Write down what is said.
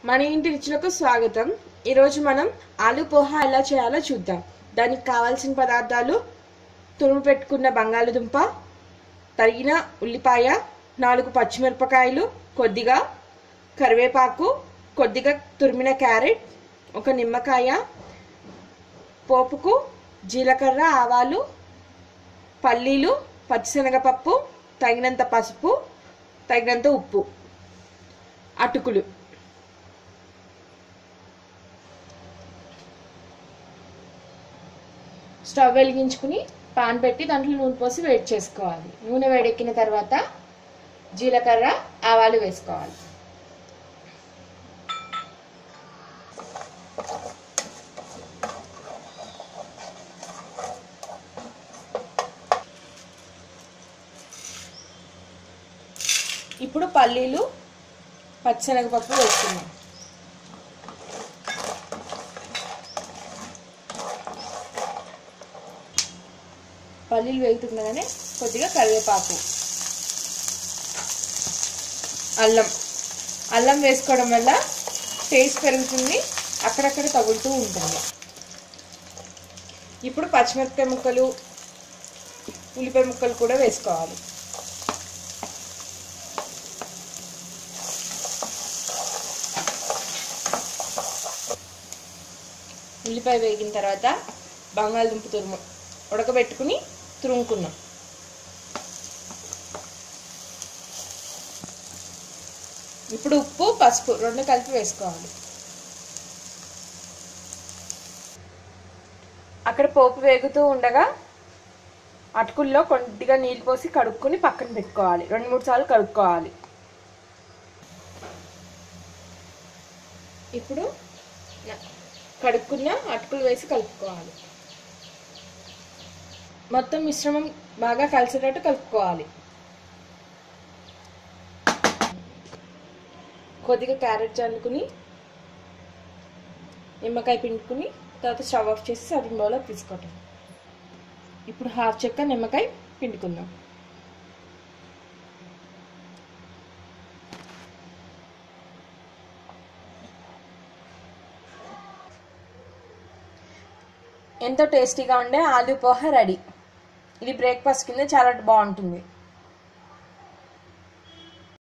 మన ఇంటి రుచులకు స్వాగతం ఈరోజు మనం ఆలు పోహా ఎలా చేయాలో చూద్దాం దానికి కావాల్సిన పదార్థాలు తురుము పెట్టుకున్న బంగాళదుంప తరిగిన ఉల్లిపాయ నాలుగు పచ్చిమిరపకాయలు కొద్దిగా కరివేపాకు కొద్దిగా తురిమిన క్యారెట్ ఒక నిమ్మకాయ పోపుకు జీలకర్ర ఆవాలు పల్లీలు పచ్చిశనగపప్పు తగినంత పసుపు తగినంత ఉప్పు అటుకులు స్టవ్ వెలిగించుకుని పాన్ పెట్టి దాంట్లో నూనె పోసి వేడి చేసుకోవాలి నూనె వేడెక్కిన తర్వాత జీలకర్ర ఆవాలు వేసుకోవాలి ఇప్పుడు పల్లీలు పచ్చిశనగపప్పు వేసుకున్నాం పల్లీలు వేగుతుండగానే కొద్దిగా కరివేపాకు అల్లం అల్లం వేసుకోవడం వల్ల టేస్ట్ పెరుగుతుంది అక్కడక్కడ తగులుతూ ఉంటుంది ఇప్పుడు పచ్చిమిరపకాయ ముక్కలు ఉల్లిపాయ ముక్కలు కూడా వేసుకోవాలి ఉల్లిపాయ వేగిన తర్వాత బంగాళదుంప తురుము ఉడకబెట్టుకుని తురుముకున్నాం ఇప్పుడు ఉప్పు పసుపు రెండు కలిపి వేసుకోవాలి అక్కడ పోపు వేగుతూ ఉండగా అటుకుల్లో కొద్దిగా నీళ్ళు పోసి కడుక్కొని పక్కన పెట్టుకోవాలి రెండు మూడు సార్లు కడుక్కోవాలి ఇప్పుడు కడుక్కున్న అటుకులు వేసి కలుపుకోవాలి మొత్తం మిశ్రమం బాగా కలిసేటట్టు కలుపుకోవాలి కొద్దిగా క్యారెట్ చల్లుకుని నిమ్మకాయ పిండుకుని తర్వాత స్టవ్ ఆఫ్ చేసి సర్వింగ్ బౌల్లో తీసుకోవటం ఇప్పుడు హాఫ్ చెక్క నిమ్మకాయ పిండుకుందాం ఎంతో టేస్టీగా ఉండే ఆలూ పోహా రెడీ ఇది బ్రేక్ఫాస్ట్ కింద చాలా బాగుంటుంది